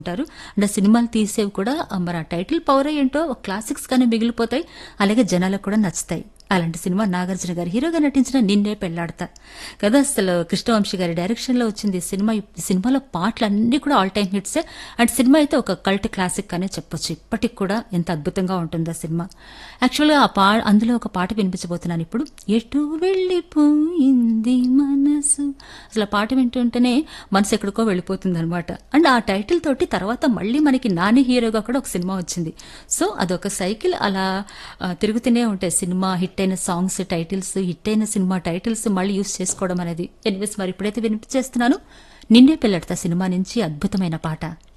ఉంటారు అంటే సినిమాలు తీసేవి కూడా ఆ, మరి ఆ టైటిల్ పవర్ ఏంటో క్లాసిక్స్ కానీ మిగిలిపోతాయి అలాగే జనాలకు కూడా నచ్చుతాయి అలాంటి సినిమా నాగార్జున గారు హీరోగా నటించిన నిన్నే పెళ్లాడతా కదా అసలు కృష్ణవంశీ గారి డైరెక్షన్ లో వచ్చింది ఈ సినిమా ఈ సినిమాలో పాటలు అన్ని కూడా all time hits and cinema అయితే ఒక కల్ట్ క్లాసిక్ అనే చెప్పొచ్చు ఇప్పటికి కూడా ఎంత అద్భుతంగా ఉంటుంది ఆ సినిమా యాక్చువల్గా ఆ పా అందులో ఒక పాట వినిపించబోతున్నాను ఇప్పుడు ఎటు వెళ్ళిపోయింది మనసు అసలు ఆ పాట వింటుంటేనే మనసు ఎక్కడికో వెళ్ళిపోతుంది అనమాట అండ్ ఆ టైటిల్ తోటి తర్వాత మళ్ళీ మనకి నాని హీరోగా కూడా ఒక సినిమా వచ్చింది సో అదొక సైకిల్ అలా ఆ, తిరుగుతూనే ఉంటాయి సినిమా హిట్ అయిన సాంగ్స్ టైటిల్స్ హిట్ అయిన సినిమా టైటిల్స్ మళ్ళీ యూస్ చేసుకోవడం అనేది ఎనివేస్ మరి ఇప్పుడైతే వినిపించేస్తున్నాను నిన్నే పెళ్ళడతా సినిమా నుంచి అద్భుతమైన పాట